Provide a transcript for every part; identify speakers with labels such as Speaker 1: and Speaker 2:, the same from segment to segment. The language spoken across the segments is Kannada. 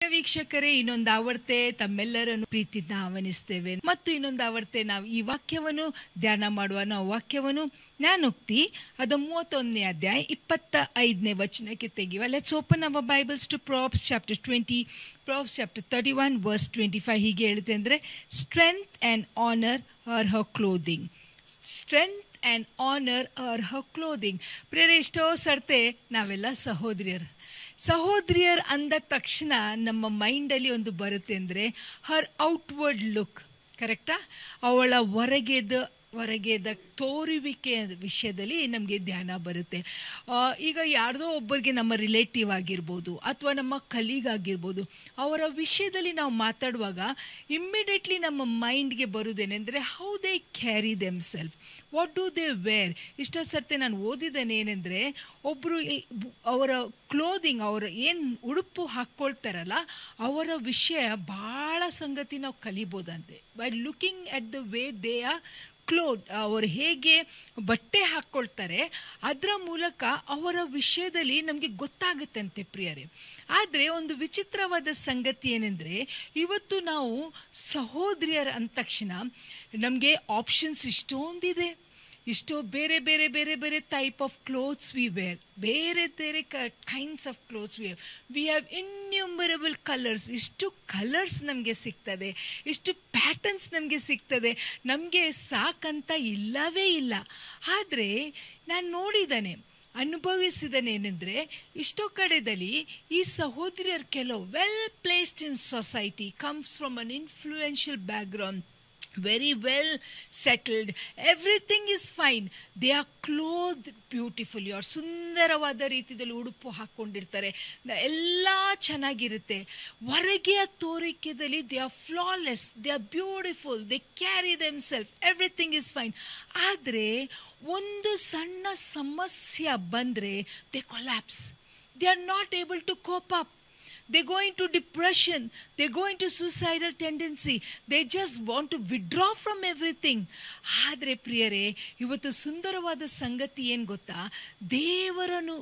Speaker 1: ವೀಕ್ಷಕರೇ ಇನ್ನೊಂದು ಆವರ್ತೆ ತಮ್ಮೆಲ್ಲರನ್ನು ಪ್ರೀತಿಯಿಂದ ಆಹ್ವಾನಿಸ್ತೇವೆ ಮತ್ತು ಇನ್ನೊಂದು ಆವರ್ತೆ ನಾವು ಈ ವಾಕ್ಯವನ್ನು ಧ್ಯಾನ ಮಾಡುವ ನಾವು ವಾಕ್ಯವನ್ನು ಜ್ಞಾನೋಕ್ತಿ ಅದು ಮೂವತ್ತೊಂದನೇ ಅಧ್ಯಾಯ ಇಪ್ಪತ್ತ ಐದನೇ ವಚನಕ್ಕೆ ತೆಗೆಯುವ let's open our Bibles to Proverbs chapter twenty Proverbs chapter thirty one verse twenty five ಹೀಗೆ ಹೇಳುತ್ತೆ ಅಂದರೆ strength and honour are her clothing strength and honour are her clothing ಪ್ರೇರೆ ಎಷ್ಟೋ ಸರ್ತೆ ನಾವೆಲ್ಲ ಸಹೋದರಿಯರು ಸಹೋದರಿಯರ್ ಅಂದ ತಕ್ಷಣ ನಮ್ಮ ಮೈಂಡಲ್ಲಿ ಒಂದು ಬರುತ್ತೆ ಅಂದರೆ ಹರ್ ಔಟ್ವರ್ಡ್ ಲುಕ್ ಕರೆಕ್ಟಾ ಅವಳ ಹೊರಗೆದ ಹೊರಗೆದ ತೋರುವಿಕೆ ವಿಷಯದಲ್ಲಿ ನಮಗೆ ಧ್ಯಾನ ಬರುತ್ತೆ ಆ, ಈಗ ಯಾರ್ದೋ ಒಬ್ಬರಿಗೆ ನಮ್ಮ ರಿಲೇಟಿವ್ ಆಗಿರ್ಬೋದು ಅಥವಾ ನಮ್ಮ ಕಲೀಗ್ ಆಗಿರ್ಬೋದು ಅವರ ವಿಷಯದಲ್ಲಿ ನಾವು ಮಾತಾಡುವಾಗ ಇಮ್ಮಿಡಿಯೇಟ್ಲಿ ನಮ್ಮ ಮೈಂಡ್ಗೆ ಬರುವುದೇನೆಂದರೆ how they carry them self what do they wear ಇಷ್ಟೋ ಸರ್ತೆ ನಾನು ಓದಿದ್ದೇನೆ ಏನೆಂದರೆ ಒಬ್ಬರು ಅವರ ಕ್ಲೋದಿಂಗ್ ಅವರ ಏನು ಉಡುಪು ಹಾಕ್ಕೊಳ್ತಾರಲ್ಲ ಅವರ ವಿಷಯ ಭಾಳ ಸಂಗತಿ ನಾವು ಕಲಿಬೋದಂತೆ by looking at the way they are clothe ಅವರು ಹೇಗೆ ಬಟ್ಟೆ ಹಾಕ್ಕೊಳ್ತಾರೆ ಅದರ ಮೂಲಕ ಅವರ ವಿಷಯದಲ್ಲಿ ನಮಗೆ ಗೊತ್ತಾಗುತ್ತಂತೆ ಪ್ರಿಯರೇ ಆದರೆ ಒಂದು ವಿಚಿತ್ರವಾದ ಸಂಗತಿ ಏನೆಂದರೆ ಇವತ್ತು ನಾವು ಸಹೋದರಿಯರ ಅಂದ ತಕ್ಷಣ ನಮಗೆ ಆಪ್ಷನ್ಸ್ ಇಷ್ಟೊಂದಿದೆ ಇಷ್ಟೋ ಬೇರೆ ಬೇರೆ ಬೇರೆ ಬೇರೆ type of clothes we wear ಬೇರೆ ಬೇರೆ ಕ kinds of clothes we have we have innumerable colours ಇಷ್ಟು ಕಲರ್ಸ್ ನಮಗೆ ಸಿಗ್ತದೆ ಇಷ್ಟು ಪ್ಯಾಟರ್ನ್ಸ್ ನಮಗೆ ಸಿಗ್ತದೆ ನಮಗೆ ಸಾಕಂತ ಇಲ್ಲವೇ ಇಲ್ಲ ಆದರೆ ನಾನು ನೋಡಿದ್ದಾನೆ ಅನುಭವಿಸಿದನೇನೆಂದರೆ ಇಷ್ಟೋ ಕಡೆದಲ್ಲಿ ಈ ಸಹೋದರಿಯರು ಕೆಲವು well placed in society comes from an influential background very well settled everything is fine they are clothe beautiful ಅವ್ರು ಸುಂದರವಾದ ರೀತಿಯಲ್ಲಿ ಉಡುಪು ಹಾಕ್ಕೊಂಡಿರ್ತಾರೆ ನ- ಎಲ್ಲ ಚೆನ್ನಾಗಿರುತ್ತೆ ಹೊರಗೆಯ ತೋರಿಕೆದಲ್ಲಿ they are flawless they are beautiful they carry them self everything is fine ಆದರೆ ಒಂದು ಸಣ್ಣ ಸಮಸ್ಯೆ ಬಂದರೆ they collapse they are not able to cope up they go into depression they go into suicidal tendency they just want to withdraw from everything ಆದರೆ ಪ್ರಿಯರೇ ಇವತ್ತು ಸುಂದರವಾದ ಸಂಗತಿ ಏನು ಗೊತ್ತಾ ದೇವರನ್ನು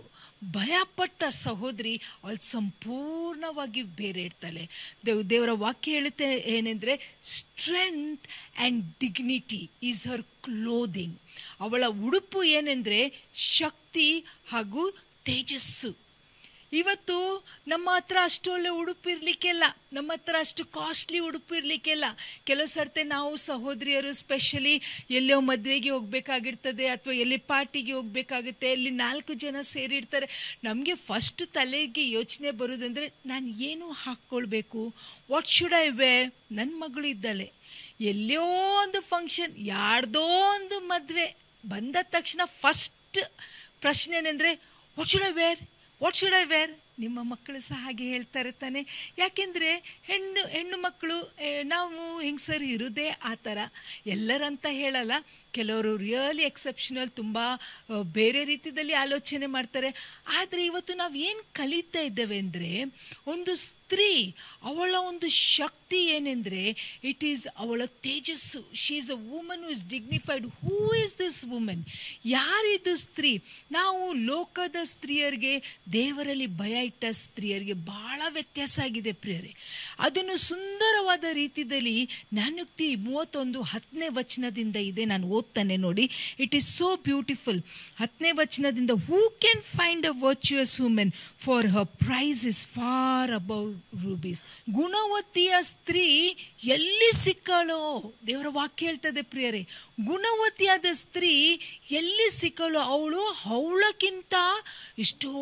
Speaker 1: ಭಯಪಟ್ಟ ಸಹೋದರಿ ಅವಳು ಸಂಪೂರ್ಣವಾಗಿ ಬೇರೆ ಇರ್ತಾಳೆ ದೇವ್ ದೇವರ ವಾಕ್ಯ ಹೇಳುತ್ತೆ ಏನೆಂದರೆ strength and dignity is her clothing ಅವಳ ಉಡುಪು ಏನೆಂದರೆ ಶಕ್ತಿ ಹಾಗೂ ತೇಜಸ್ಸು ಇವತ್ತು ನಮ್ಮ ಹತ್ರ ಅಷ್ಟು ಒಳ್ಳೆ ಉಡುಪು ಇರಲಿಕ್ಕೆಲ್ಲ ನಮ್ಮ ಹತ್ರ ಅಷ್ಟು ಕಾಸ್ಟ್ಲಿ ಉಡುಪು ಇರಲಿಕ್ಕೆಲ್ಲ ಕೆಲವು ಸರ್ತೆ ನಾವು ಸಹೋದರಿಯರು ಸ್ಪೆಷಲಿ ಎಲ್ಲೋ ಮದುವೆಗೆ ಹೋಗಬೇಕಾಗಿರ್ತದೆ ಅಥವಾ ಎಲ್ಲಿ ಪಾರ್ಟಿಗೆ ಹೋಗಬೇಕಾಗುತ್ತೆ ಅಲ್ಲಿ ನಾಲ್ಕು ಜನ ಸೇರಿರ್ತಾರೆ ನಮಗೆ ಫಸ್ಟ್ ತಲೆಗೆ ಯೋಚನೆ ಬರೋದಂದರೆ ನಾನು ಏನು ಹಾಕ್ಕೊಳ್ಬೇಕು ವಾಟ್ ಶುಡ್ ಐ ವೇರ್ ನನ್ನ ಮಗಳು ಇದ್ದಾಳೆ ಎಲ್ಲೋ ಒಂದು ಫಂಕ್ಷನ್ ಯಾರ್ದೋ ಒಂದು ಮದುವೆ ಬಂದ ತಕ್ಷಣ ಫಸ್ಟ್ ಪ್ರಶ್ನೆ ಏನಂದರೆ what should I wear what should I wear ನಿಮ್ಮ ಮಕ್ಕಳು ಸಹ ಹಾಗೆ ಹೇಳ್ತಾರೆ ತಾನೆ ಯಾಕೆಂದರೆ ಹೆಣ್ಣು ಹೆಣ್ಣು ಮಕ್ಕಳು ಏ, ನಾವು ಹೆಂಗಸರು ಇರೋದೇ ಆ ಥರ ಎಲ್ಲರಂತ ಹೇಳಲ್ಲ ಕೆಲವರು ರಿಯಲಿ ಎಕ್ಸೆಪ್ಷನಲ್ ತುಂಬ ಆ, ಬೇರೆ ರೀತಿಯಲ್ಲಿ ಆಲೋಚನೆ ಮಾಡ್ತಾರೆ ಆದರೆ ಇವತ್ತು ನಾವು ಏನು ಕಲಿತಾ ಇದ್ದೇವೆ ಅಂದರೆ ಒಂದು ಸ್ತ್ರೀ ಅವಳ ಒಂದು ಶಕ್ತಿ ಏನೆಂದರೆ ಇಟ್ ಈಸ್ ಅವಳ ತೇಜಸ್ಸು she is a woman who is dignified who is this woman ಯಾರಿದು ಸ್ತ್ರೀ ನಾವು ಲೋಕದ ಸ್ತ್ರೀಯರಿಗೆ ದೇವರಲ್ಲಿ ಭಯ ಇಟ್ಟ ಸ್ತ್ರೀಯರಿಗೆ ಬಹಳ ವ್ಯತ್ಯಾಸ ಆಗಿದೆ ಪ್ರಿಯರೇ ಅದನ್ನು ಸುಂದರವಾದ ರೀತಿಯಲ್ಲಿ ನಾನುಕ್ತಿ ಮೂವತ್ತೊಂದು ಹತ್ತನೇ ವಚನದಿಂದ ಇದೆ ನಾನು ಓದ್ತಾನೆ ನೋಡಿ ಇಟ್ ಈಸ್ ಸೋ ಬ್ಯೂಟಿಫುಲ್ ಹತ್ತನೇ ವಚನದಿಂದ who can find a virtuous women for her price is far above rubies ಗುಣವತಿಯ ಸ್ತ್ರೀ ಎಲ್ಲಿ ಸಿಕ್ಕಳೋ ದೇವರ ವಾಕ್ಯ ಹೇಳ್ತದೆ ಪ್ರಿಯರೇ ಗುಣವತಿಯಾದ ಸ್ತ್ರೀ ಎಲ್ಲಿ ಸಿಕ್ಕಳೋ ಅವಳು ಅವಳಕ್ಕಿಂತ ಎಷ್ಟೋ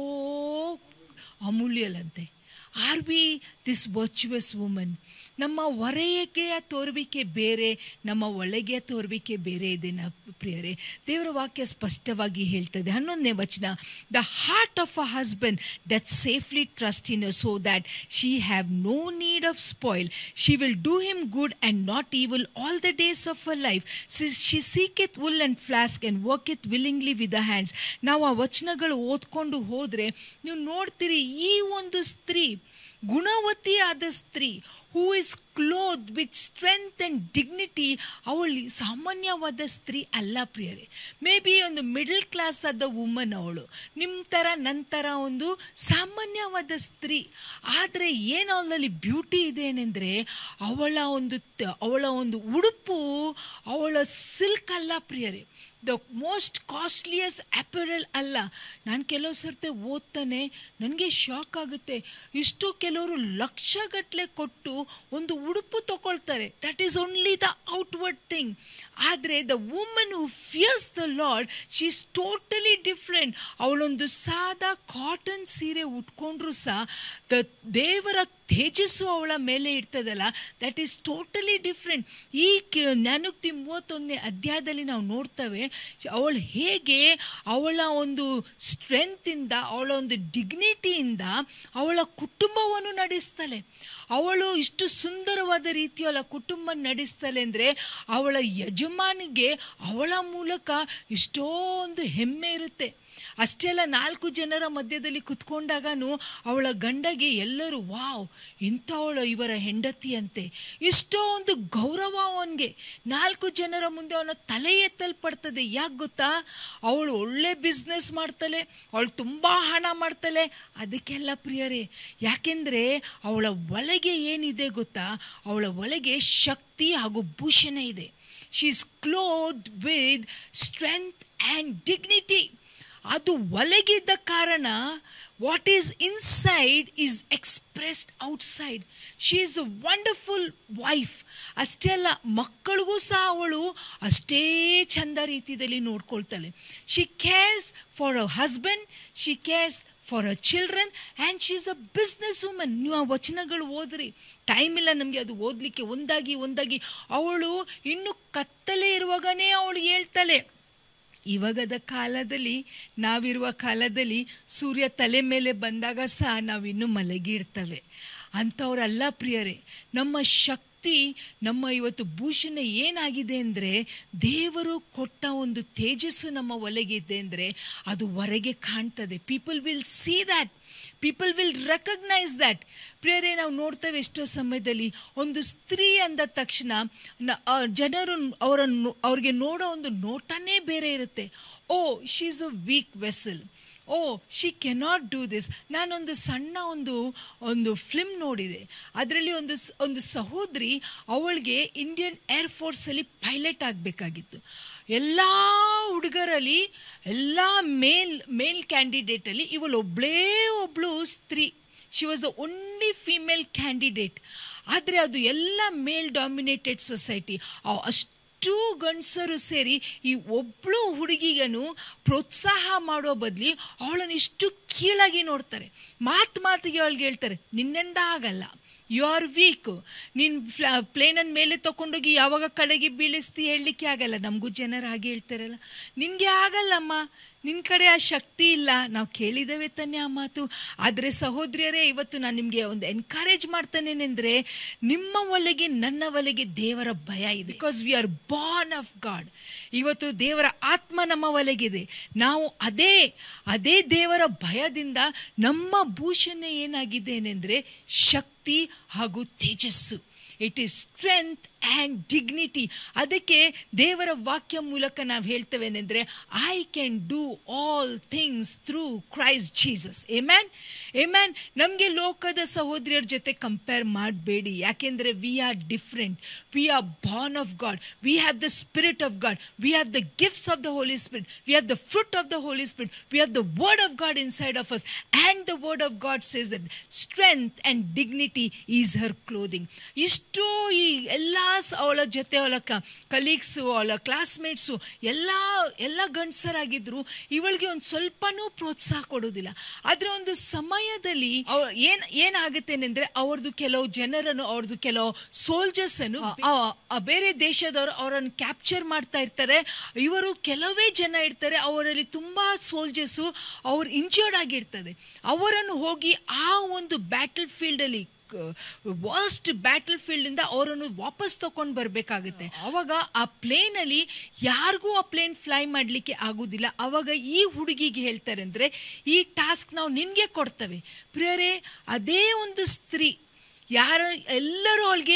Speaker 1: ಅಮೂಲ್ಯಲಂತೆ are be this virtuous woman ನಮ್ಮ ಹೊರೆಗೆಯ ತೋರುವಿಕೆ ಬೇರೆ ನಮ್ಮ ಒಳಗೆಯ ತೋರುವಿಕೆ ಬೇರೆ ಇದೆ ನ ಪ್ರಿಯರೇ ದೇವರ ವಾಕ್ಯ ಸ್ಪಷ್ಟವಾಗಿ ಹೇಳ್ತದೆ ಹನ್ನೊಂದನೇ ವಚನ the heart of a husband doth safely trust in so that she have no need of spoil she will do him good and not evil all the days of a life she seeketh wool and flask and worketh willingly with the hands ನಾವು ಆ ವಚನಗಳು ಓದ್ಕೊಂಡು ಹೋದರೆ ನೀವು ನೋಡ್ತೀರಿ ಈ ಒಂದು ಸ್ತ್ರೀ ಗುಣವತಿಯಾದ ಸ್ತ್ರೀ who is clothe with strength and dignity ಅವಳು ಸಾಮಾನ್ಯವಾದ ಸ್ತ್ರೀ ಅಲ್ಲ ಪ್ರಿಯರೇ ಮೇ ಬಿ ಒಂದು ಮಿಡಲ್ ಕ್ಲಾಸ್ ಆದ ವುಮನ್ ಅವಳು ನಿಮ್ಮ ಥರ ನನ್ನ ಥರ ಒಂದು ಸಾಮಾನ್ಯವಾದ ಸ್ತ್ರೀ ಆದರೆ ಏನು ಅವಳಲ್ಲಿ ಬ್ಯೂಟಿ ಇದೆ ಏನೆಂದರೆ ಅವಳ ಒಂದು ತ- ಅವಳ ಒಂದು ಉಡುಪು ಅವಳ ಸಿಲ್ಕ್ ಅಲ್ಲ ಪ್ರಿಯರೇ ದ ಮೋಸ್ಟ್ ಕಾಸ್ಟ್ಲಿಯಸ್ ಅಪೆರಲ್ ಅಲ್ಲ ನಾನು ಕೆಲವು ಸರ್ತೆ ಓದ್ತಾನೆ ನನಗೆ ಶಾಕ್ ಆಗುತ್ತೆ ಇಷ್ಟು ಕೆಲವರು ಲಕ್ಷಗಟ್ಟಲೆ ಕೊಟ್ಟು ಒಂದು ಉಡುಪು ತಗೊಳ್ತಾರೆ that is only the outward thing ಆದರೆ the woman who fears the Lord she is totally different ಅವಳೊಂದು ಸಾದಾ ಕಾಟನ್ ಸೀರೆ ಉಟ್ಕೊಂಡ್ರು ಸಹ ದ ದೇವರ ತೇಜಸ್ಸು ಅವಳ ಮೇಲೆ ಇರ್ತದಲ್ಲ ದಟ್ ಈಸ್ ಟೋಟಲಿ ಡಿಫ್ರೆಂಟ್ ಈ ಕ- ಜ್ಞಾನೋಕ್ತಿ ಮೂವತ್ತೊಂದನೇ ಅಧ್ಯಾಯದಲ್ಲಿ ನಾವು ನೋಡ್ತೇವೆ ಅವಳು ಹೇಗೆ ಅವಳ ಒಂದು ಸ್ಟ್ರೆಂತಿಂದ ಅವಳ ಒಂದು ಡಿಗ್ನಿಟಿಯಿಂದ ಅವಳ ಕುಟುಂಬವನ್ನು ನಡೆಸ್ತಾಳೆ ಅವಳು ಇಷ್ಟು ಸುಂದರವಾದ ರೀತಿ ಅವಳ ಕುಟುಂಬ ನಡೆಸ್ತಾಳೆ ಅಂದರೆ ಅವಳ ಯಜಮಾನಿಗೆ ಅವಳ ಮೂಲಕ ಇಷ್ಟೋ ಒಂದು ಹೆಮ್ಮೆ ಇರುತ್ತೆ ಅಷ್ಟೇ ಅಲ್ಲ ನಾಲ್ಕು ಜನರ ಮಧ್ಯದಲ್ಲಿ ಕುತ್ಕೊಂಡಾಗನು ಅವಳ ಗಂಡಗೆ ಎಲ್ಲರೂ ವಾವ್ ಇಂಥವಳು ಇವರ ಹೆಂಡತಿಯಂತೆ ಇಷ್ಟೋ ಒಂದು ಗೌರವ ಅವನಿಗೆ ನಾಲ್ಕು ಜನರ ಮುಂದೆ ಅವನ ತಲೆ ಎತ್ತಲ್ಪಡ್ತದೆ ಯಾಕೆ ಗೊತ್ತಾ ಅವಳು ಒಳ್ಳೆ ಬಿಸ್ನೆಸ್ ಮಾಡ್ತಾಳೆ ಅವಳು ತುಂಬ ಹಣ ಮಾಡ್ತಾಳೆ ಅದಕ್ಕೆಲ್ಲ ಪ್ರಿಯರೇ ಯಾಕೆಂದರೆ ಅವಳ ಒಳಗೆ ಏನಿದೆ ಗೊತ್ತಾ ಅವಳ ಒಳಗೆ ಶಕ್ತಿ ಹಾಗೂ ಭೂಷಣ ಇದೆ she is clothed with strength and dignity ಅದು ಒಳಗಿದ್ದ ಕಾರಣ what is inside is expressed outside she is a wonderful wife ಅಷ್ಟೇ ಅಲ್ಲ ಮಕ್ಕಳಿಗೂ ಸಹ ಅವಳು ಅಷ್ಟೇ ಚಂದ ರೀತಿಯಲ್ಲಿ ನೋಡ್ಕೊಳ್ತಾಳೆ she cares for a husband she cares for a children and she is a business woman ನೀವು ಆ ವಚನಗಳು ಓದ್ರಿ ಟೈಮ್ ಇಲ್ಲ ನಮಗೆ ಅದು ಓದಲಿಕ್ಕೆ ಒಂದಾಗಿ ಒಂದಾಗಿ ಅವಳು ಇನ್ನು ಕತ್ತಲೆ ಇರುವಾಗನೇ ಅವಳು ಹೇಳ್ತಾಳೆ ಇವಾಗದ ಕಾಲದಲ್ಲಿ ನಾವಿರುವ ಕಾಲದಲ್ಲಿ ಸೂರ್ಯ ತಲೆ ಮೇಲೆ ಬಂದಾಗ ಸಹ ನಾವಿನ್ನೂ ಮಲಗಿಡ್ತವೆ ಅಂಥವ್ರಲ್ಲ ಪ್ರಿಯರೇ ನಮ್ಮ ಶಕ್ತಿ ನಮ್ಮ ಇವತ್ತು ಭೂಷಣ ಏನಾಗಿದೆ ಅಂದರೆ ದೇವರು ಕೊಟ್ಟ ಒಂದು ತೇಜಸ್ಸು ನಮ್ಮ ಒಳಗಿದೆ ಅಂದರೆ ಅದು ಹೊರಗೆ ಕಾಣ್ತದೆ people will see that people will recognise that ಪ್ರಿಯರೇ ನಾವು ನೋಡ್ತೇವೆ ಎಷ್ಟೋ ಸಮಯದಲ್ಲಿ ಒಂದು ಸ್ತ್ರೀ ಅಂದ ತಕ್ಷಣ ನ- ಆ ಜನರು ಅವರನ್ನು ಅವ್ರಿಗೆ ನೋಡೋ ಒಂದು ನೋಟನೇ ಬೇರೆ ಇರುತ್ತೆ oh she is a weak vessel oh she cannot do this ನಾನೊಂದು ಸಣ್ಣ ಒಂದು ಒಂದು ಫಿಲ್ಮ್ ನೋಡಿದೆ ಅದರಲ್ಲಿ ಒಂದು ಸ್- ಒಂದು ಸಹೋದರಿ ಅವಳಿಗೆ ಇಂಡಿಯನ್ ಏರ್ ಫೋರ್ಸಲ್ಲಿ ಪೈಲಟ್ ಆಗಬೇಕಾಗಿತ್ತು ಎಲ್ಲ ಹುಡುಗರಲ್ಲಿ ಎಲ್ಲ ಮೇಲ್ ಮೇಲ್ ಕ್ಯಾಂಡಿಡೇಟಲ್ಲಿ ಇವಳು ಒಬ್ಬಳೇ ಒಬ್ಬಳು ಸ್ತ್ರೀ she was the only female candidate ಆದರೆ ಅದು ಎಲ್ಲ ಮೇಲ್ ಡಾಮಿನೇಟೆಡ್ ಸೊಸೈಟಿ ಅಷ್ಟು ಗಂಡಸರು ಸೇರಿ ಈ ಒಬ್ಬಳು ಹುಡುಗಿಗನು ಪ್ರೋತ್ಸಾಹ ಮಾಡೋ ಬದಲಿ ಅವಳನ್ನು ಇಷ್ಟು ಕೀಳಾಗಿ ನೋಡ್ತಾರೆ ಮಾತು ಮಾತಿಗೆ ಅವಳಿಗೆ ಹೇಳ್ತಾರೆ ನಿನ್ನಿಂದ ಆಗಲ್ಲ ಯು ಆರ್ ವೀಕ್ ನೀನು ಫ್ಲಾ ಪ್ಲೇನನ್ನು ಮೇಲೆ ತಗೊಂಡೋಗಿ ಯಾವಾಗ ಕಡೆಗೆ ಬೀಳಿಸ್ತಿ ಹೇಳಲಿಕ್ಕೆ ಆಗಲ್ಲ ನಮಗೂ ಜನರು ಹಾಗೆ ಹೇಳ್ತಾರಲ್ಲ ನಿನಗೆ ಆಗಲ್ಲಮ್ಮ ನಿನ್ನ ಕಡೆ ಆ ಶಕ್ತಿ ಇಲ್ಲ ನಾವು ಕೇಳಿದ್ದೇವೆ ತಾನೇ ಆ ಮಾತು ಆದರೆ ಸಹೋದರಿಯರೇ ಇವತ್ತು ನಾನು ನಿಮಗೆ ಒಂದು ಎನ್ಕರೇಜ್ ಮಾಡ್ತಾನೇನೆಂದರೆ ನಿಮ್ಮ ಒಳಗೆ ನನ್ನ ಒಳಗೆ ದೇವರ ಭಯ ಇದೆ because we are born of God ಇವತ್ತು ದೇವರ ಆತ್ಮ ನಮ್ಮ ಒಳಗಿದೆ ನಾವು ಅದೇ ಅದೇ ದೇವರ ಭಯದಿಂದ ನಮ್ಮ ಭೂಷಣ ಏನಾಗಿದೆ ಏನೆಂದರೆ ಶಕ್ತಿ ಹಾಗೂ ತೇಜಸ್ಸು it is strength and dignity ಅದಕ್ಕೆ ದೇವರ ವಾಕ್ಯ ಮೂಲಕ ನಾವು ಹೇಳ್ತೇವೆನೆಂದರೆ I can do all things through Christ Jesus amen amen ನಮಗೆ ಲೋಕದ ಸಹೋದರಿಯರ ಜೊತೆ ಕಂಪೇರ್ ಮಾಡಬೇಡಿ ಯಾಕೆಂದರೆ we are different we are born of God we have the spirit of God we have the gifts of the Holy Spirit we have the fruit of the Holy Spirit we have the word of God inside of us and the word of God says that strength and dignity is her clothing ಇಷ್ಟು ಈ ಎಲ್ಲ ಸ- ಅವಳ ಜೊತೆ ಅವಳ ಕ ಕಲೀಗ್ಸು ಅವಳ ಕ್ಲಾಸ್ಮೇಟ್ಸು ಎಲ್ಲ ಎಲ್ಲ ಗಂಡಸರಾಗಿದ್ರು ಇವಳಿಗೆ ಒಂದು ಸ್ವಲ್ಪನೂ ಪ್ರೋತ್ಸಾಹ ಕೊಡೋದಿಲ್ಲ ಆದರೆ ಒಂದು ಸಮಯದಲ್ಲಿ ಅವ ಏನ್ ಏನಾಗುತ್ತೇನೆಂದ್ರೆ ಅವ್ರದ್ದು ಕೆಲವು ಜನರನ್ನು ಅವ್ರದ್ದು ಕೆಲವು ಸೋಲ್ಜರ್ಸ್ ಅನ್ನು ಆ- ಆ ಬೇರೆ ದೇಶದವರು ಅವರನ್ನು ಕ್ಯಾಪ್ಚರ್ ಮಾಡ್ತಾ ಇರ್ತಾರೆ ಇವರು ಕೆಲವೇ ಜನ ಇರ್ತಾರೆ ಅವರಲ್ಲಿ ತುಂಬಾ ಸೋಲ್ಜರ್ಸು ಅವ್ರು ಇಂಜರ್ಡ್ ಆಗಿರ್ತದೆ ಅವರನ್ನು ಹೋಗಿ ಆ ಒಂದು ಬ್ಯಾಟಲ್ ಫೀಲ್ಡಲ್ಲಿ ವರ್ಸ್ಟ್ ಬ್ಯಾಟಲ್ ಫೀಲ್ಡಿಂದ ಅವರನ್ನು ವಾಪಸ್ ತಗೊಂಡು ಬರಬೇಕಾಗುತ್ತೆ ಅವಾಗ ಆ ಪ್ಲೇನಲ್ಲಿ ಯಾರಿಗೂ ಆ ಪ್ಲೇನ್ ಫ್ಲೈ ಮಾಡಲಿಕ್ಕೆ ಆಗೋದಿಲ್ಲ ಅವಾಗ ಈ ಹುಡುಗಿಗೆ ಹೇಳ್ತಾರೆ ಅಂದರೆ ಈ ಟಾಸ್ಕ್ ನಾವು ನಿನಗೆ ಕೊಡ್ತೇವೆ ಪ್ರಿಯರೇ ಅದೇ ಒಂದು ಸ್ತ್ರೀ ಯಾರು ಎಲ್ಲರೂ ಅವಳಿಗೆ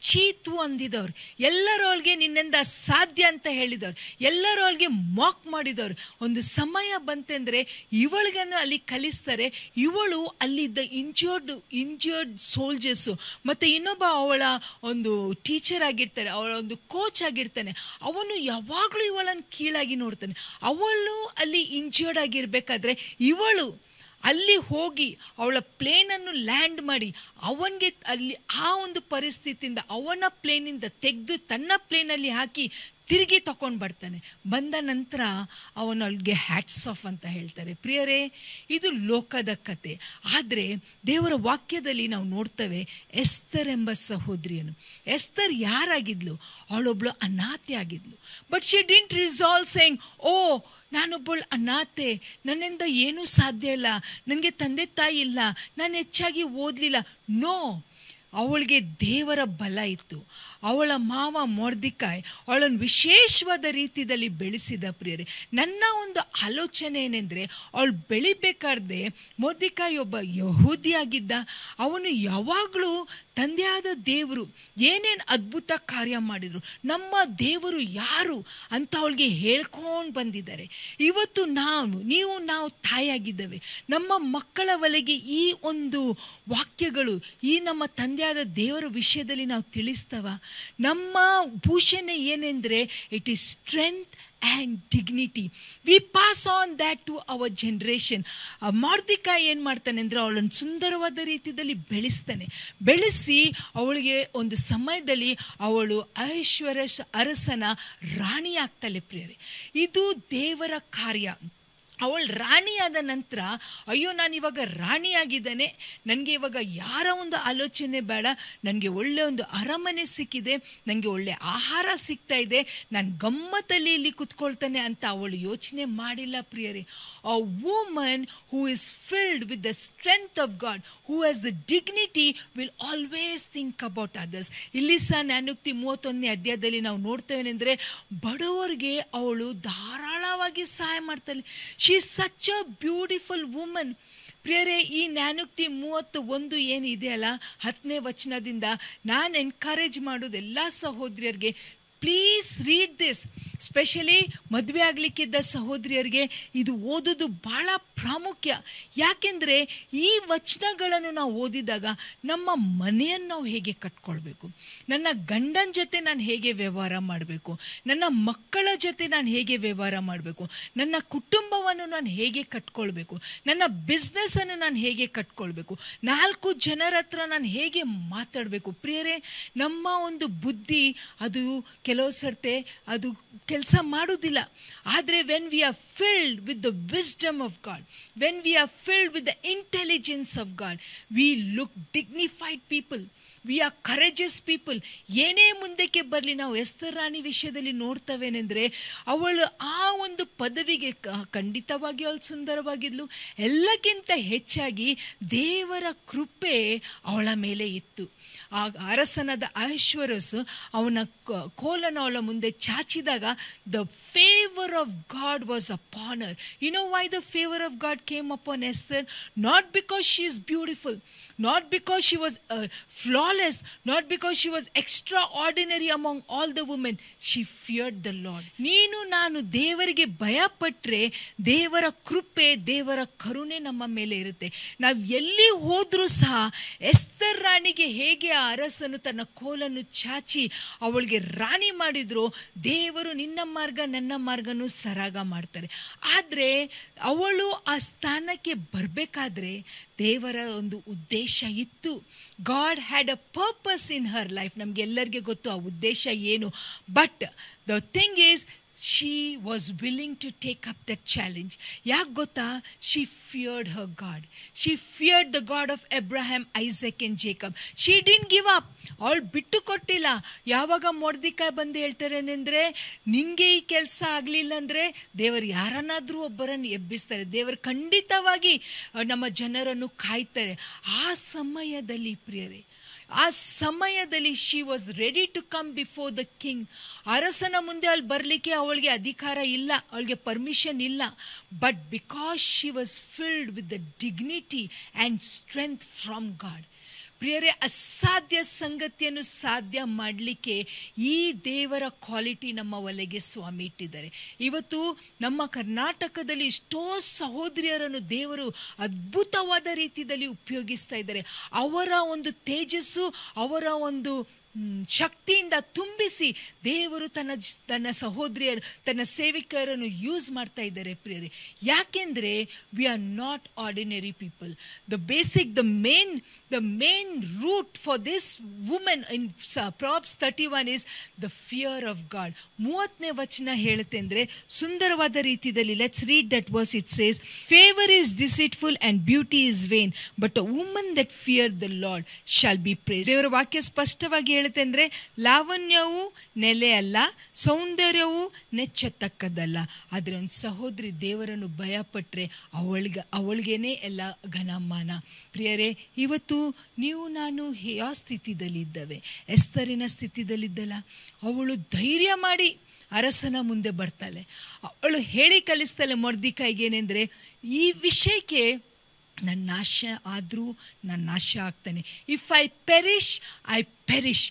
Speaker 1: ಚೀತು ಅಂದಿದವ್ರು ಎಲ್ಲರೊಳಗೆ ನಿನ್ನಿಂದ ಸಾಧ್ಯ ಅಂತ ಹೇಳಿದವ್ರು ಎಲ್ಲರೊಳಗೆ ಮಾಕ್ ಮಾಡಿದವ್ರು ಒಂದು ಸಮಯ ಬಂತೆಂದ್ರೆ ಇವಳಿಗನ್ನು ಅಲ್ಲಿ ಕಲಿಸ್ತಾರೆ ಇವಳು ಅಲ್ಲಿದ್ದ ಇಂಜರ್ಡ್ ಇಂಜರ್ಡ್ ಸೋಲ್ಜರ್ಸು ಮತ್ತು ಇನ್ನೊಬ್ಬ ಅವಳ ಒಂದು ಟೀಚರ್ ಆಗಿರ್ತಾರೆ ಅವಳ ಒಂದು ಕೋಚ್ ಆಗಿರ್ತಾನೆ ಅವನು ಯಾವಾಗಲೂ ಇವಳನ್ನು ಕೀಳಾಗಿ ನೋಡ್ತಾನೆ ಅವಳು ಅಲ್ಲಿ ಇಂಜರ್ಡ್ ಆಗಿರ್ಬೇಕಾದ್ರೆ ಇವಳು ಅಲ್ಲಿ ಹೋಗಿ ಅವಳ ಪ್ಲೇನನ್ನು ಲ್ಯಾಂಡ್ ಮಾಡಿ ಅವನಿಗೆ ಅಲ್ಲಿ ಆ ಒಂದು ಪರಿಸ್ಥಿತಿಯಿಂದ ಅವನ ಪ್ಲೇನಿಂದ ತೆಗೆದು ತನ್ನ ಪ್ಲೇನಲ್ಲಿ ಹಾಕಿ ತಿರುಗಿ ತಗೊಂಡು ಬರ್ತಾನೆ ಬಂದ ನಂತರ ಅವನೊಳಗೆ ಹ್ಯಾಟ್ಸ್ ಆಫ್ ಅಂತ ಹೇಳ್ತಾರೆ ಪ್ರಿಯರೇ ಇದು ಲೋಕದ ಕತೆ ಆದರೆ ದೇವರ ವಾಕ್ಯದಲ್ಲಿ ನಾವು ನೋಡ್ತೇವೆ ಎಸ್ತರ್ ಎಂಬ ಸಹೋದರಿಯನು ಎಸ್ತರ್ ಯಾರಾಗಿದ್ಲು ಅವಳೊಬ್ಳು ಅನಾಥೆ ಆಗಿದ್ಲು but she didn't resolve saying oh ನಾನೊಬ್ಬಳು ಅನಾಥೆ ನನ್ನಿಂದ ಏನೂ ಸಾಧ್ಯ ಇಲ್ಲ ನನಗೆ ತಂದೆ ತಾಯಿ ಇಲ್ಲ ನಾನು ಹೆಚ್ಚಾಗಿ ಓದಲಿಲ್ಲ ನೋ ಅವಳಿಗೆ ದೇವರ ಬಲ ಇತ್ತು ಅವಳ ಮಾವ ಮೊರ್ದಿಕಾಯ್ ಅವಳನ್ನು ವಿಶೇಷವಾದ ರೀತಿಯಲ್ಲಿ ಬೆಳೆಸಿದ ಪ್ರಿಯರೇ ನನ್ನ ಒಂದು ಆಲೋಚನೆ ಏನೆಂದರೆ ಅವಳು ಬೆಳಿಬೇಕಾದ್ರೆ ಮೊರ್ದಿಕಾಯ್ ಒಬ್ಬ ಯಹೂದಿಯಾಗಿದ್ದ ಅವನು ಯಾವಾಗಲೂ ತಂದೆಯಾದ ದೇವರು ಏನೇನು ಅದ್ಭುತ ಕಾರ್ಯ ಮಾಡಿದರು ನಮ್ಮ ದೇವರು ಯಾರು ಅಂತ ಅವಳಿಗೆ ಹೇಳ್ಕೊಂಡು ಬಂದಿದ್ದಾರೆ ಇವತ್ತು ನಾವು ನೀವು ನಾವು ತಾಯಿಯಾಗಿದ್ದೇವೆ ನಮ್ಮ ಮಕ್ಕಳ ಒಳಗೆ ಈ ಒಂದು ವಾಕ್ಯಗಳು ಈ ನಮ್ಮ ತಂದೆಯಾದ ದೇವರ ವಿಷಯದಲ್ಲಿ ನಾವು ತಿಳಿಸ್ತವ ನಮ್ಮ ಭೂಷಣೆ ಏನೆಂದರೆ it is strength and dignity we pass on that to our generation Mordecai ಏನು ಮಾಡ್ತಾನೆ ಅಂದರೆ ಅವಳನ್ನು ಸುಂದರವಾದ ರೀತಿಯಲ್ಲಿ ಬೆಳೆಸ್ತಾನೆ ಬೆಳೆಸಿ ಅವಳಿಗೆ ಒಂದು ಸಮಯದಲ್ಲಿ ಅವಳು ಐಶ್ವರ್ಯ ಅರಸನ ರಾಣಿ ಆಗ್ತಾಳೆ ಪ್ರಿಯರೇ ಇದು ದೇವರ ಕಾರ್ಯ ಅವಳು ರಾಣಿಯಾದ ನಂತರ ಅಯ್ಯೋ ನಾನು ಇವಾಗ ರಾಣಿಯಾಗಿದ್ದಾನೆ ನನಗೆ ಇವಾಗ ಯಾರ ಒಂದು ಆಲೋಚನೆ ಬೇಡ ನನಗೆ ಒಳ್ಳೆ ಒಂದು ಅರಮನೆ ಸಿಕ್ಕಿದೆ ನನಗೆ ಒಳ್ಳೆ ಆಹಾರ ಸಿಗ್ತಾ ಇದೆ ನಾನು ಗಮ್ಮತ್ತಲ್ಲಿ ಇಲ್ಲಿ ಕುತ್ಕೊಳ್ತಾನೆ ಅಂತ ಅವಳು ಯೋಚನೆ ಮಾಡಿಲ್ಲ ಪ್ರಿಯರೇ a woman who is filled with the strength of God who has the dignity will always think about others ಇಲ್ಲಿ ಸಹ ನ್ಯಾನುಕ್ತಿ ಮೂವತ್ತೊಂದನೇ ಅಧ್ಯಾಯದಲ್ಲಿ ನಾವು ನೋಡ್ತೇವೆ ಅಂದರೆ ಬಡವರಿಗೆ ಅವಳು ಧಾರಾಳವಾಗಿ ಸಹಾಯ ಮಾಡ್ತಾಳೆ she such a beautiful woman ಪ್ರಿಯರೇ ಈ ನ್ಯಾನುಕ್ತಿ ಮೂವತ್ತು ಒಂದು ಏನು ಇದೆಯಲ್ಲ ಹತ್ತನೇ ವಚನದಿಂದ ನಾನು ಎನ್ಕರೇಜ್ ಮಾಡೋದು ಎಲ್ಲ ಸಹೋದರಿಯರಿಗೆ ಪ್ಲೀಸ್ ರೀಡ್ ದಿಸ್ ಸ್ಪೆಷಲಿ ಮದುವೆ ಆಗಲಿಕ್ಕಿದ್ದ ಸಹೋದರಿಯರಿಗೆ ಇದು ಓದೋದು ಭಾಳ ಪ್ರಾಮುಖ್ಯ ಯಾಕೆಂದರೆ ಈ ವಚನಗಳನ್ನು ನಾವು ಓದಿದಾಗ ನಮ್ಮ ಮನೆಯನ್ನು ನಾವು ಹೇಗೆ ಕಟ್ಕೊಳ್ಬೇಕು ನನ್ನ ಗಂಡನ ಜೊತೆ ನಾನು ಹೇಗೆ ವ್ಯವಹಾರ ಮಾಡಬೇಕು ನನ್ನ ಮಕ್ಕಳ ಜೊತೆ ನಾನು ಹೇಗೆ ವ್ಯವಹಾರ ಮಾಡಬೇಕು ನನ್ನ ಕುಟುಂಬವನ್ನು ನಾನು ಹೇಗೆ ಕಟ್ಕೊಳ್ಬೇಕು ನನ್ನ ಬಿಸ್ನೆಸ್ಸನ್ನು ನಾನು ಹೇಗೆ ಕಟ್ಕೊಳ್ಬೇಕು ನಾಲ್ಕು ಜನರ ಹತ್ರ ನಾನು ಹೇಗೆ ಮಾತಾಡಬೇಕು ಪ್ರಿಯರೇ ನಮ್ಮ ಒಂದು ಬುದ್ಧಿ ಅದು ಕೆಲವು ಸರ್ತೆ ಅದು ಕೆಲಸ ಮಾಡೋದಿಲ್ಲ ಆದರೆ when we are filled with the wisdom of God when we are filled with the intelligence of God we look dignified people we are courageous people ಏನೇ ಮುಂದಕ್ಕೆ ಬರಲಿ ನಾವು ಎಸ್ತರ್ ರಾಣಿ ವಿಷಯದಲ್ಲಿ ನೋಡ್ತವೇನೆಂದರೆ ಅವಳು ಆ ಒಂದು ಪದವಿಗೆ ಖಂಡಿತವಾಗಿ ಅವಳು ಸುಂದರವಾಗಿದ್ಲು ಎಲ್ಲಕ್ಕಿಂತ ಹೆಚ್ಚಾಗಿ ದೇವರ ಕೃಪೆ ಅವಳ ಮೇಲೆ ಇತ್ತು ಆ ಅರಸನಾದ ಐಶ್ವರ್ಯಸು ಅವನ ಕೋಲನ ಅವಳ ಮುಂದೆ ಚಾಚಿದಾಗ the favour of God was upon her you know why the favour of God came upon Esther not because she is beautiful not because she was uh, flawless, not because she was extraordinary among all the women. She feared the Lord. ನೀನು ನಾನು ದೇವರಿಗೆ ಭಯಪಟ್ಟರೆ ದೇವರ ಕೃಪೆ ದೇವರ ಕರುಣೆ ನಮ್ಮ ಮೇಲೆ ಇರುತ್ತೆ ನಾವು ಎಲ್ಲಿ ಹೋದರೂ ಸಹ ಎಸ್ತರ್ ರಾಣಿಗೆ ಹೇಗೆ ಆ ಅರಸನು ತನ್ನ ಕೋಲನ್ನು ಚಾಚಿ ಅವಳಿಗೆ ರಾಣಿ ಮಾಡಿದ್ರು ದೇವರು ನಿನ್ನ ಮಾರ್ಗ ನನ್ನ ಮಾರ್ಗನೂ ಸರಾಗ ಮಾಡ್ತಾರೆ ಆದರೆ ಅವಳು ಆ ಸ್ಥಾನಕ್ಕೆ ಬರಬೇಕಾದ್ರೆ ದೇವರ ಒಂದು ಉದ್ದೇಶ ಇತ್ತು God had a purpose in her life ನಮಗೆಲ್ಲರಿಗೆ ಗೊತ್ತು ಆ ಉದ್ದೇಶ ಏನು but the thing is she was willing to take up that challenge ಯಾಕೆ ಗೊತ್ತಾ she feared her God she feared the God of Abraham Isaac and Jacob she didn't give up ಅವಳು ಬಿಟ್ಟು ಕೊಟ್ಟಿಲ್ಲ ಯಾವಾಗ ಮೊಡ್ದಿಕಾಯ್ ಬಂದು ಹೇಳ್ತಾರೆ ಅಂದರೆ ನಿನಗೆ ಈ ಕೆಲಸ ಆಗಲಿಲ್ಲ ಅಂದರೆ ದೇವರು ಯಾರನ್ನಾದರೂ ಒಬ್ಬರನ್ನು ಎಬ್ಬಿಸ್ತಾರೆ ದೇವರು ಖಂಡಿತವಾಗಿ ನಮ್ಮ ಜನರನ್ನು ಕಾಯ್ತಾರೆ ಆ ಸಮಯದಲ್ಲಿ ಪ್ರಿಯರೇ ಆ ಸಮಯದಲ್ಲಿ she was ready to come before the king ಅರಸನ ಮುಂದೆ ಅಲ್ಲಿ ಬರಲಿಕ್ಕೆ ಅವಳಿಗೆ ಅಧಿಕಾರ ಇಲ್ಲ ಅವಳಿಗೆ ಪರ್ಮಿಷನ್ ಇಲ್ಲ but because she was filled with the dignity and strength from God ಪ್ರಿಯರೇ ಅಸಾಧ್ಯ ಸಂಗತಿಯನ್ನು ಸಾಧ್ಯ ಮಾಡಲಿಕ್ಕೆ ಈ ದೇವರ ಕ್ವಾಲಿಟಿ ನಮ್ಮ ಒಲೆಗೆ ಸ್ವಾಮಿ ಇಟ್ಟಿದ್ದಾರೆ ಇವತ್ತು ನಮ್ಮ ಕರ್ನಾಟಕದಲ್ಲಿ ಎಷ್ಟೋ ಸಹೋದರಿಯರನ್ನು ದೇವರು ಅದ್ಭುತವಾದ ರೀತಿಯಲ್ಲಿ ಉಪಯೋಗಿಸ್ತಾ ಇದ್ದಾರೆ ಅವರ ಒಂದು ತೇಜಸ್ಸು ಅವರ ಒಂದು ಮ್, ಶಕ್ತಿಯಿಂದ ತುಂಬಿಸಿ ದೇವರು ತನ್ನ ಜ್- ತನ್ನ ಸಹೋದರಿಯರು ತನ್ನ ಸೇವಿಕರನ್ನು ಯೂಸ್ ಮಾಡ್ತಾ ಇದ್ದಾರೆ ಪ್ರಿಯರೇ ಯಾಕೆಂದರೆ we are not ordinary people the basic the main the main root for this women in Proverbs thirty one is the fear of God ಮೂವತ್ತನೇ ವಚನ ಹೇಳುತ್ತೆ ಅಂದರೆ ಸುಂದರವಾದ ರೀತಿಯಲ್ಲಿ let's read that verse it says favour is deceitful and beauty is vain but a woman that fear the Lord shall be praise ದೇವರ ವಾಕ್ಯ ಸ್ಪಷ್ಟವಾಗಿ ಹೇಳುತ್ತೆ ಅಂದರೆ ಲಾವಣ್ಯವು ನೆಲೆ ಅಲ್ಲ ಸೌಂದರ್ಯವು ನೆಚ್ಚತಕ್ಕದ್ದಲ್ಲ ಆದರೆ ಒಂದು ಸಹೋದರಿ ದೇವರನ್ನು ಭಯಪಟ್ಟರೆ ಅವಳಿಗೆ ಅವಳಿಗೇನೆ ಎಲ್ಲ ಘನಮಾನ ಪ್ರಿಯರೇ ಇವತ್ತು ನೀವು ನಾನು ಯಾವ ಸ್ಥಿತಿದಲ್ಲಿದ್ದೇವೆ ಎಸ್ತರಿನ ಸ್ಥಿತಿದಲ್ಲಿದ್ದಲ್ಲ ಅವಳು ಧೈರ್ಯ ಮಾಡಿ ಅರಸನ ಮುಂದೆ ಬರ್ತಾಳೆ ಅವಳು ಹೇಳಿ ಕಲಿಸ್ತಾಳೆ ಮೊರ್ದಿಕಾಯಿಗೇನೆಂದರೆ ಈ ವಿಷಯಕ್ಕೆ ನನ್ನ ನಾಶ ಆದರೂ ನಾನು ನಾಶ ಆಗ್ತಾನೆ if I perish I perish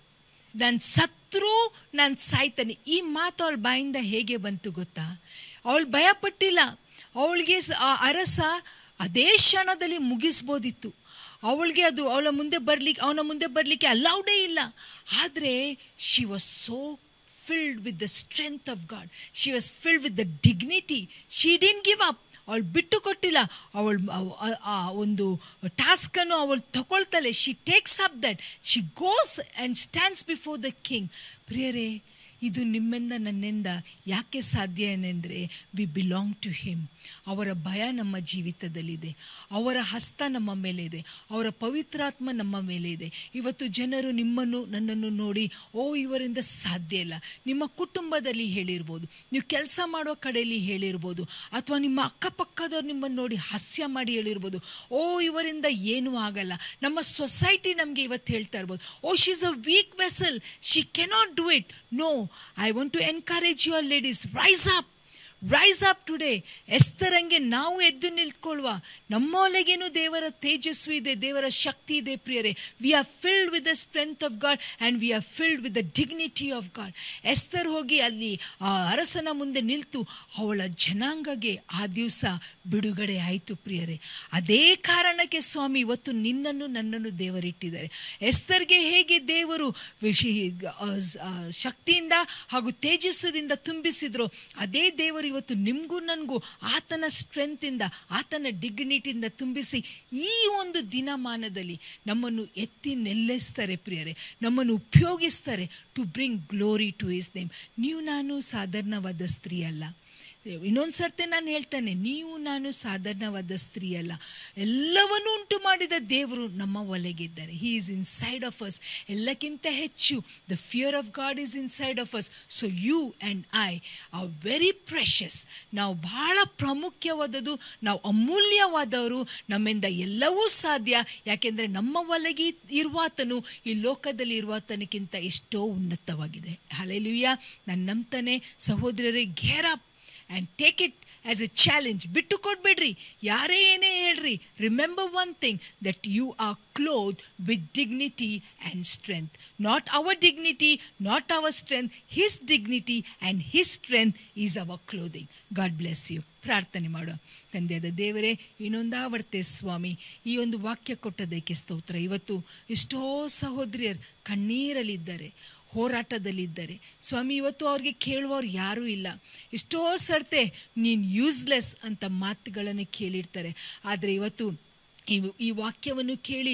Speaker 1: ನಾನು ಸತ್ರು ನಾನು ಸಾಯ್ತಾನೆ ಈ ಮಾತು ಅವಳ ಬಾಯಿಂದ ಹೇಗೆ ಬಂತು ಗೊತ್ತಾ ಅವಳು ಭಯಪಟ್ಟಿಲ್ಲ ಅವಳಿಗೆ ಸ- ಆ ಅರಸ ಅದೇ ಕ್ಷಣದಲ್ಲಿ ಮುಗಿಸ್ಬೋದಿತ್ತು ಅವಳಿಗೆ ಅದು ಅವಳ ಮುಂದೆ ಬರ್ಲಿಕ್ಕೆ ಅವನ ಮುಂದೆ ಬರಲಿಕ್ಕೆ ಅಲೌಡೇ ಇಲ್ಲ ಆದರೆ she was so filled with the strength of God. She was filled with the dignity. She didn't give up. ಅವಳು ಬಿಟ್ಟು ಕೊಟ್ಟಿಲ್ಲ ಅವಳು ಆ ಒಂದು ಟಾಸ್ಕನ್ನು ಅವಳು ತಗೊಳ್ತಾಳೆ she takes up that she goes and stands before the king ಪ್ರಿಯರೇ ಇದು ನಿಮ್ಮಿಂದ ನನ್ನಿಂದ ಯಾಕೆ ಸಾಧ್ಯ ಏನೆಂದರೆ ವಿ ಬಿಲಾಂಗ್ ಟು ಹಿಮ್ ಅವರ ಭಯ ನಮ್ಮ ಜೀವಿತದಲ್ಲಿದೆ ಅವರ ಹಸ್ತ ನಮ್ಮ ಮೇಲೆ ಇದೆ ಅವರ ಪವಿತ್ರಾತ್ಮ ನಮ್ಮ ಮೇಲೆ ಇದೆ ಇವತ್ತು ಜನರು ನಿಮ್ಮನ್ನು ನನ್ನನ್ನು ನೋಡಿ ಓ ಇವರಿಂದ ಸಾಧ್ಯ ಇಲ್ಲ ನಿಮ್ಮ ಕುಟುಂಬದಲ್ಲಿ ಹೇಳಿರ್ಬೋದು ನೀವು ಕೆಲಸ ಮಾಡೋ ಕಡೆಯಲ್ಲಿ ಹೇಳಿರ್ಬೋದು ಅಥವಾ ನಿಮ್ಮ ಅಕ್ಕಪಕ್ಕದವ್ರು ನಿಮ್ಮನ್ನು ನೋಡಿ ಹಾಸ್ಯ ಮಾಡಿ ಹೇಳಿರ್ಬೋದು ಓ ಇವರಿಂದ ಏನೂ ಆಗಲ್ಲ ನಮ್ಮ ಸೊಸೈಟಿ ನಮಗೆ ಇವತ್ತು ಹೇಳ್ತಾ ಇರ್ಬೋದು oh she is a weak vessel she cannot do it no I want to encourage your ladies rise up rise up today ಎಸ್ತರಂಗೆ ನಾವು ಎದ್ದು ನಿಲ್ಕೊಳ್ಳುವ ನಮ್ಮೊಳಗೇನು ದೇವರ ತೇಜಸ್ಸು ಇದೆ ದೇವರ ಶಕ್ತಿ ಇದೆ ಪ್ರಿಯರೇ we are filled with the strength of God and we are filled with the dignity of God Esther ಹೋಗಿ ಅಲ್ಲಿ ಆ ಅರಸನ ಮುಂದೆ ನಿಲ್ತು ಅವಳ ಜನಾಂಗಗೆ ಆ ದಿವಸ ಬಿಡುಗಡೆ ಆಯಿತು ಪ್ರಿಯರೇ ಅದೇ ಕಾರಣಕ್ಕೆ ಸ್ವಾಮಿ ಇವತ್ತು ನಿನ್ನನ್ನು ನನ್ನನ್ನು ದೇವರಿಟ್ಟಿದ್ದಾರೆ ಎಸ್ತರ್ಗೆ ಹೇಗೆ ದೇವರು ವಿಶಿ ಆ, ಆ, ಶಕ್ತಿಯಿಂದ ಹಾಗೂ ತೇಜಸ್ಸದಿಂದ ತುಂಬಿಸಿದ್ರು ಅದೇ ದೇವರು ಇವತ್ತು ನಿಮಗೂ ನನಗೂ ಆತನ ಸ್ಟ್ರೆಂತಿಂದ ಆತನ ಡಿಗ್ನಿಟಿಯಿಂದ ತುಂಬಿಸಿ ಈ ಒಂದು ದಿನಮಾನದಲ್ಲಿ ನಮ್ಮನ್ನು ಎತ್ತಿ ನೆಲೆಸ್ತಾರೆ ಪ್ರಿಯರೇ ನಮ್ಮನ್ನು ಉಪಯೋಗಿಸ್ತಾರೆ to bring glory to his name ನೀವು ನಾನು ಸಾಧಾರಣವಾದ ಸ್ತ್ರೀ ಅಲ್ಲ ಇನ್ನೊಂದು ಸರ್ತಿ ನಾನು ಹೇಳ್ತೇನೆ ನೀವು ನಾನು ಸಾಧಾರಣವಾದ ಸ್ತ್ರೀ ಅಲ್ಲ ಎಲ್ಲವನ್ನೂ ಉಂಟು ಮಾಡಿದ ದೇವರು ನಮ್ಮ ಒಳಗಿದ್ದಾರೆ he is inside of us ಎಲ್ಲಕ್ಕಿಂತ ಹೆಚ್ಚು the fear of God is inside of us so you and I are very precious ನಾವು ಬಹಳ ಪ್ರಾಮುಖ್ಯವಾದದ್ದು ನಾವು ಅಮೂಲ್ಯವಾದವರು ನಮ್ಮಿಂದ ಎಲ್ಲವೂ ಸಾಧ್ಯ ಯಾಕೆಂದರೆ ನಮ್ಮ ಒಳಗೆ ಇರುವಾತನು ಈ ಲೋಕದಲ್ಲಿ ಇರುವಾತನಕ್ಕಿಂತ ಎಷ್ಟೋ ಉನ್ನತವಾಗಿದೆ ಹಲೆಲುಯ್ಯ ನಾನು ನಂಬ್ತಾನೆ ಸಹೋದರರೇ gear up and take it as a challenge ಬಿಟ್ಟು ಕೊಡ್ಬೇಡ್ರಿ ಯಾರೇ ಏನೇ ಹೇಳ್ರಿ remember one thing that you are clothe with dignity and strength not our dignity not our strength his dignity and his strength is our clothing God bless you ಪ್ರಾರ್ಥನೆ ಮಾಡುವ ತಂದೆಯಾದ ದೇವರೇ ಇನ್ನೊಂದಾವರ್ತೆ ಸ್ವಾಮಿ ಈ ಒಂದು ವಾಕ್ಯ ಕೊಟ್ಟದಕ್ಕೆ ಸ್ತೋತ್ರ ಇವತ್ತು ಎಷ್ಟೋ ಸಹೋದರಿಯರು ಕಣ್ಣೀರಲ್ಲಿದ್ದಾರೆ ಹೋರಾಟದಲ್ಲಿದ್ದಾರೆ ಸ್ವಾಮಿ ಇವತ್ತು ಅವ್ರಿಗೆ ಕೇಳುವವ್ರು ಯಾರೂ ಇಲ್ಲ ಎಷ್ಟೋ ಸರ್ತೆ ನೀನು ಯೂಸ್ಲೆಸ್ ಅಂತ ಮಾತುಗಳನ್ನು ಕೇಳಿರ್ತಾರೆ ಆದರೆ ಇವತ್ತು ಈ ಈ ವಾಕ್ಯವನ್ನು ಕೇಳಿ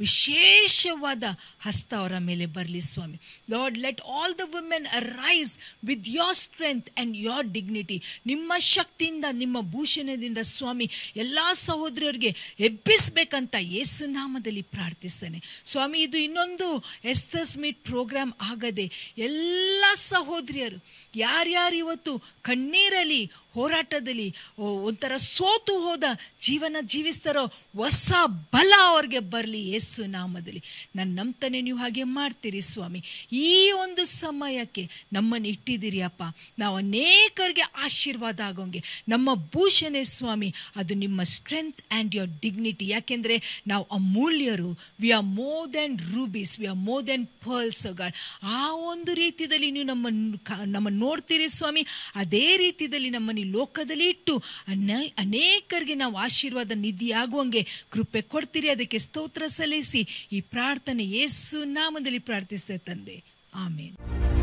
Speaker 1: ವಿಶೇಷವಾದ ಹಸ್ತ ಅವರ ಮೇಲೆ ಬರಲಿ ಸ್ವಾಮಿ Lord let all the women rise with your strength and your dignity ನಿಮ್ಮ ಶಕ್ತಿಯಿಂದ ನಿಮ್ಮ ಭೂಷಣದಿಂದ ಸ್ವಾಮಿ ಎಲ್ಲ ಸಹೋದರರಿಗೆ ಎಬ್ಬಿಸ್ಬೇಕಂತ ಯೇಸು ನಾಮದಲ್ಲಿ ಪ್ರಾರ್ಥಿಸ್ತೇನೆ ಸ್ವಾಮಿ ಇದು ಇನ್ನೊಂದು ಎಸ್ತಸ್ ಮೀಟ್ ಪ್ರೋಗ್ರಾಮ್ ಆಗದೆ ಎಲ್ಲ ಸಹೋದರಿಯರು ಯಾರ್ಯಾರು ಇವತ್ತು ಕಣ್ಣೀರಲ್ಲಿ ಹೋರಾಟದಲ್ಲಿ ಓ, ಒಂಥರ ಸೋತು ಹೋದ ಜೀವನ ಜೀವಿಸ್ತಾರೋ ಹೊಸ ಹೊಸ ಬಲ ಅವ್ರಿಗೆ ಬರಲಿ ಯೇಸು ನಾಮದಲ್ಲಿ ನಾನು ನಂಬ್ತಾನೆ ನೀವು ಹಾಗೆ ಮಾಡ್ತೀರಿ ಸ್ವಾಮಿ ಈ ಒಂದು ಸಮಯಕ್ಕೆ ನಮ್ಮನ್ನು ಇಟ್ಟಿದ್ದೀರಿ ಅಪ್ಪ ನಾವು ಅನೇಕರಿಗೆ ಆಶೀರ್ವಾದ ಆಗೋಂಗೆ ನಮ್ಮ ಭೂಷಣೆ ಸ್ವಾಮಿ ಅದು ನಿಮ್ಮ ಸ್ಟ್ರೆಂತ್ ಆ್ಯಂಡ್ ಯೋರ್ ಡಿಗ್ನಿಟಿ ಯಾಕೆಂದರೆ ನಾವು ಅಮೂಲ್ಯರು we are more than rubies we are more than pearls God ಆ ಒಂದು ರೀತಿಯಲ್ಲಿ ನೀವು ನಮ್ಮನ್ನು ಕ- ನಮ್ಮನ್ನು ನೋಡ್ತೀರಿ ಸ್ವಾಮಿ ಅದೇ ರೀತಿಯಲ್ಲಿ ನಮ್ಮನ್ನು ಈ ಲೋಕದಲ್ಲಿ ಇಟ್ಟು ಅನೇ ಅನೇಕರಿಗೆ ನಾವು ಆಶೀರ್ವಾದ ನಿಧಿಯಾಗುವಂಗೆ ಕೃಪೆ ಕೊಡ್ತೀರಿ ಅದಕ್ಕೆ ಸ್ತೋತ್ರ ಸಲ್ಲಿಸಿ ಈ ಪ್ರಾರ್ಥನೆ ಯೇಸು ನಾಮದಲ್ಲಿ ಪ್ರಾರ್ಥಿಸ್ತೇವೆ ತಂದೆ ಆಮೇನ್